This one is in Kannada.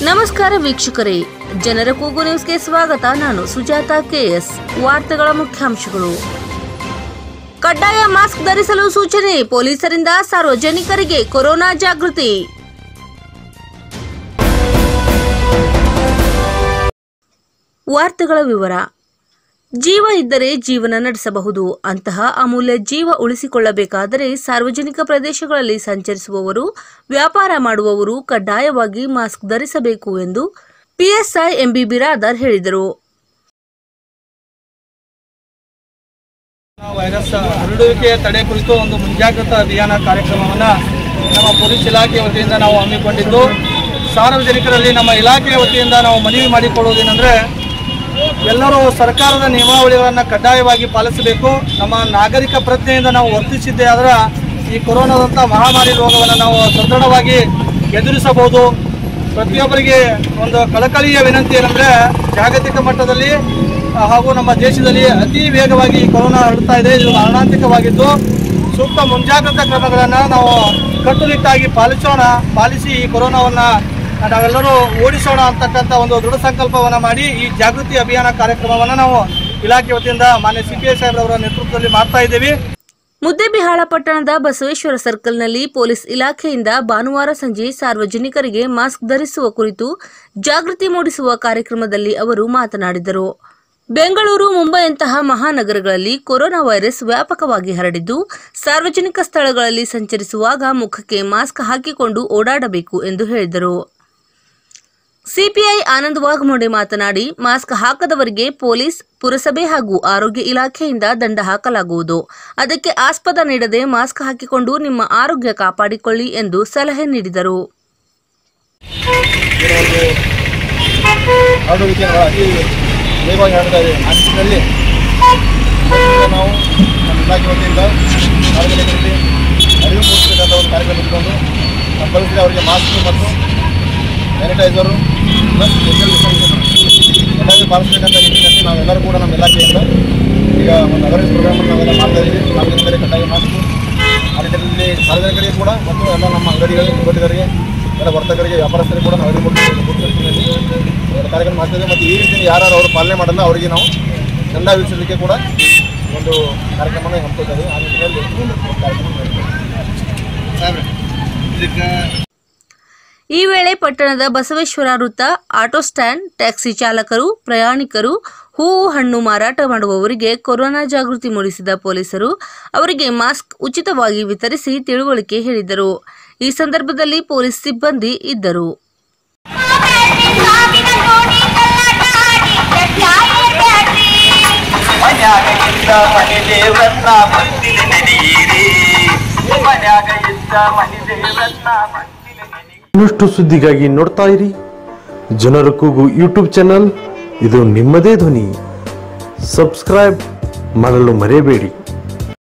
ನಮಸ್ಕಾರ ವೀಕ್ಷಕರೇ ಜನರ ಕೂಗು ನ್ಯೂಸ್ಗೆ ಸ್ವಾಗತ ನಾನು ಸುಜಾತ ಕೆಎಸ್ ವಾರ್ತೆಗಳ ಮುಖ್ಯಾಂಶಗಳು ಕಡ್ಡಾಯ ಮಾಸ್ಕ್ ಧರಿಸಲು ಸೂಚನೆ ಪೊಲೀಸರಿಂದ ಸಾರ್ವಜನಿಕರಿಗೆ ಕೊರೋನಾ ಜಾಗೃತಿ ವಾರ್ತೆಗಳ ವಿವರ ಜೀವ ಇದ್ದರೆ ಜೀವನ ನಡೆಸಬಹುದು ಅಂತಹ ಅಮೂಲ್ಯ ಜೀವ ಉಳಿಸಿಕೊಳ್ಳಬೇಕಾದರೆ ಸಾರ್ವಜನಿಕ ಪ್ರದೇಶಗಳಲ್ಲಿ ಸಂಚರಿಸುವವರು ವ್ಯಾಪಾರ ಮಾಡುವವರು ಕಡ್ಡಾಯವಾಗಿ ಮಾಸ್ಕ್ ಧರಿಸಬೇಕು ಎಂದು ಪಿಎಸ್ಐ ಎಂಬಿ ಬಿರಾದರ್ ಹೇಳಿದರು ವೈರಸ್ ಹರಡುವಿಕೆ ತಡೆ ಕುರಿತು ಒಂದು ಮುಂಜಾಗ್ರತಾ ಅಭಿಯಾನ ಕಾರ್ಯಕ್ರಮವನ್ನು ನಮ್ಮ ಪೊಲೀಸ್ ಇಲಾಖೆ ವತಿಯಿಂದ ನಾವು ಹಮ್ಮಿಕೊಂಡಿದ್ದು ಸಾರ್ವಜನಿಕರಲ್ಲಿ ನಮ್ಮ ಇಲಾಖೆಯ ವತಿಯಿಂದ ನಾವು ಮನವಿ ಮಾಡಿಕೊಳ್ಳುವುದೇನೆಂದರೆ ಎಲ್ಲರೂ ಸರ್ಕಾರದ ನಿಯಮಾವಳಿಗಳನ್ನು ಕಡ್ಡಾಯವಾಗಿ ಪಾಲಿಸಬೇಕು ನಮ್ಮ ನಾಗರಿಕ ಪ್ರಜ್ಞೆಯಿಂದ ನಾವು ವರ್ತಿಸಿದ್ದೇ ಆದ್ರೆ ಈ ಕೊರೋನಾದಂಥ ಮಹಾಮಾರಿ ರೋಗವನ್ನು ನಾವು ಸದೃಢವಾಗಿ ಎದುರಿಸಬಹುದು ಪ್ರತಿಯೊಬ್ಬರಿಗೆ ಒಂದು ಕಳಕಳಿಯ ವಿನಂತಿ ಏನಂದ್ರೆ ಜಾಗತಿಕ ಮಟ್ಟದಲ್ಲಿ ಆ, ಹಾಗೂ ನಮ್ಮ ದೇಶದಲ್ಲಿ ಅತಿ ವೇಗವಾಗಿ ಈ ಕೊರೋನಾ ಹರಡ್ತಾ ಇದೆ ಇದು ಮಾರಣಾಂತಿಕವಾಗಿದ್ದು ಸೂಕ್ತ ಮುಂಜಾಗ್ರತಾ ಕ್ರಮಗಳನ್ನು ನಾವು ಕಟ್ಟುನಿಟ್ಟಾಗಿ ಪಾಲಿಸೋಣ ಪಾಲಿಸಿ ಈ ಕೊರೋನಾವನ್ನ ನಾವೆಲ್ಲರೂ ಓಡಿಸೋಣ ಅಂತಕ್ಕಂಥ ಒಂದು ದೃಢ ಸಂಕಲ್ಪವನ್ನು ಮಾಡಿ ಈ ಜಾಗೃತಿ ಅಭಿಯಾನ ಕಾರ್ಯಕ್ರಮವನ್ನು ನಾವು ಇಲಾಖೆ ವತಿಯಿಂದ ಮಾನ್ಯ ಸಿ ಪಿ ಐ ಸಾಹೇಬ್ರವರ ನೇತೃತ್ವದಲ್ಲಿ ಮಾಡ್ತಾ ಇದ್ದೀವಿ ಮುದ್ದೇಬಿಹಾಳ ಪಟ್ಟಣದ ಬಸವೇಶ್ವರ ಸರ್ಕಲ್ನಲ್ಲಿ ಪೊಲೀಸ್ ಇಲಾಖೆಯಿಂದ ಭಾನುವಾರ ಸಂಜೆ ಸಾರ್ವಜನಿಕರಿಗೆ ಮಾಸ್ಕ್ ಧರಿಸುವ ಕುರಿತು ಜಾಗೃತಿ ಮೂಡಿಸುವ ಕಾರ್ಯಕ್ರಮದಲ್ಲಿ ಅವರು ಮಾತನಾಡಿದರು ಬೆಂಗಳೂರು ಮುಂಬೈಯಂತಹ ಮಹಾನಗರಗಳಲ್ಲಿ ಕೊರೋನಾ ವೈರಸ್ ವ್ಯಾಪಕವಾಗಿ ಹರಡಿದ್ದು ಸಾರ್ವಜನಿಕ ಸ್ಥಳಗಳಲ್ಲಿ ಸಂಚರಿಸುವಾಗ ಮುಖಕ್ಕೆ ಮಾಸ್ಕ್ ಹಾಕಿಕೊಂಡು ಓಡಾಡಬೇಕು ಎಂದು ಹೇಳಿದರು ಸಿಪಿಐ ಆನಂದ್ ವಾಘಮೋಡೆ ಮಾತನಾಡಿ ಮಾಸ್ಕ್ ಹಾಕದವರಿಗೆ ಪೊಲೀಸ್ ಪುರಸಭೆ ಹಾಗೂ ಆರೋಗ್ಯ ಇಲಾಖೆಯಿಂದ ದಂಡ ಹಾಕಲಾಗುವುದು ಅದಕ್ಕೆ ಆಸ್ಪದ ನೀಡದೆ ಮಾಸ್ಕ್ ಹಾಕಿಕೊಂಡು ನಿಮ್ಮ ಆರೋಗ್ಯ ಕಾಪಾಡಿಕೊಳ್ಳಿ ಎಂದು ಸಲಹೆ ನೀಡಿದರು ಹರಡುವಿಕೆ ಅತಿ ವೇಗವಾಗಿ ಹರಡ್ತಾ ಇದೆ ಆ ನಿಟ್ಟಿನಲ್ಲಿ ನಾವು ನಮ್ಮ ಇಲಾಖೆ ವತಿಯಿಂದ ಸಾರ್ವಜನಿಕರಿಗೆ ಅರಿವು ಮೂಡಿಸಬೇಕಾದ ಒಂದು ಕಾರ್ಯಕ್ರಮ ಇಟ್ಕೊಂಡು ನಮ್ಮ ಪರಿಸರ ಅವರಿಗೆ ಮಾಸ್ಕ್ ಮತ್ತು ಸ್ಯಾನಿಟೈಸರು ಪ್ಲಸ್ ಸೋಷಿಯಲ್ ಡಿಸ್ಟೆನ್ಸಿಂಗ್ ಎಲ್ಲರೂ ಪಾಲಿಸಬೇಕಂತ ನಿಟ್ಟಿನಲ್ಲಿ ನಾವೆಲ್ಲರೂ ಕೂಡ ನಮ್ಮ ಇಲಾಖೆಯಿಂದ ಈಗ ಒಂದು ಅವೇರ್ನೆಸ್ ಪ್ರೋಗ್ರಾಮನ್ನು ನಾವೆಲ್ಲ ಮಾಡ್ತಾ ಇದ್ದೀವಿ ಸಾರ್ವಜನಿಕರಿಗೆ ಕಡ್ಡಾಯ ಮಾಸ್ಕ್ ಆ ನಿಟ್ಟಿನಲ್ಲಿ ಸಾರ್ವಜನಿಕರಿಗೆ ಕೂಡ ಮತ್ತು ಎಲ್ಲ ನಮ್ಮ ಅಂಗಡಿಗಳಿಗೆ ಅಂಗಡಿಗರಿಗೆ ಎಲ್ಲ ವರ್ತಕರಿಗೆ ವ್ಯಾಪಾರಸ್ಥರಿಗೆ ಕೂಡ ನಾವು ಅರಿವು ಮೂಡಿಸಬೇಕು ನಿಟ್ಟಿನಲ್ಲಿ ಒಂದು ಕಾರ್ಯಕ್ರಮ ಮಾಡ್ತಿದ್ದೇವೆ ಮತ್ತು ಈ ರೀತಿ ಯಾರು ಅವರು ಪಾಲನೆ ಮಾಡಲ್ಲ ಅವರಿಗೆ ನಾವು ದಂಡ ವಿಧಿಸಲಿಕ್ಕೆ ಕೂಡ ಒಂದು ಕಾರ್ಯಕ್ರಮನ ಹಮ್ಮಿಕೊಳ್ತಾ ಇದ್ದೀವಿ ಆ ನಿಟ್ಟಿನಲ್ಲಿ ಒಂದು ಕಾರ್ಯಕ್ರಮ ಮಾಡ್ತೀವಿ ಇದಕ್ಕೆ ಈ ವೇಳೆ ಪಟ್ಟಣದ ಬಸವೇಶ್ವರ ವೃತ್ತ ಆಟೋ ಸ್ಟ್ಯಾಂಡ್ ಟ್ಯಾಕ್ಸಿ ಚಾಲಕರು ಪ್ರಯಾಣಿಕರು ಹೂವು ಹಣ್ಣು ಮಾರಾಟ ಮಾಡುವವರಿಗೆ ಕೊರೋನಾ ಜಾಗೃತಿ ಮೂಡಿಸಿದ ಪೊಲೀಸರು ಅವರಿಗೆ ಮಾಸ್ಕ್ ಉಚಿತವಾಗಿ ವಿತರಿಸಿ ತಿಳುವಳಿಕೆ ಹೇಳಿದರು ಈ ಸಂದರ್ಭದಲ್ಲಿ ಪೊಲೀಸ್ ಸಿಬ್ಬಂದಿ ಇದ್ದರು ಸಾವಿನ ನೋಡಿ ಕಳ್ಳಾಟ ಆಡಿ ಚಟ್ಟಾಯಿಯ ಬ್ಯಾಟ್ರಿ ಮನ್ಯಾಗ ಇದ್ದ ಮನೆ ದೇವ್ರನ್ನ ಮಂದಿನ ನೆನೆಯಿರಿ ಮನ್ಯಾಗ ಇದ್ದ ಮನೆ ದೇವ್ರನ್ನ ಮಂದಿನ ನೆನೆಯಿರಿ ಇನ್ನಷ್ಟು ಸುದ್ದಿಗಾಗಿ ನೋಡ್ತಾ ಇರಿ ಜನರ ಕೂಗು ಯೂಟ್ಯೂಬ್ ಚಾನಲ್ ಇದು ನಿಮ್ಮದೇ ಧ್ವನಿ ಸಬ್ಸ್ಕ್ರೈಬ್ ಮಾಡಲು ಮರೆಯಬೇಡಿ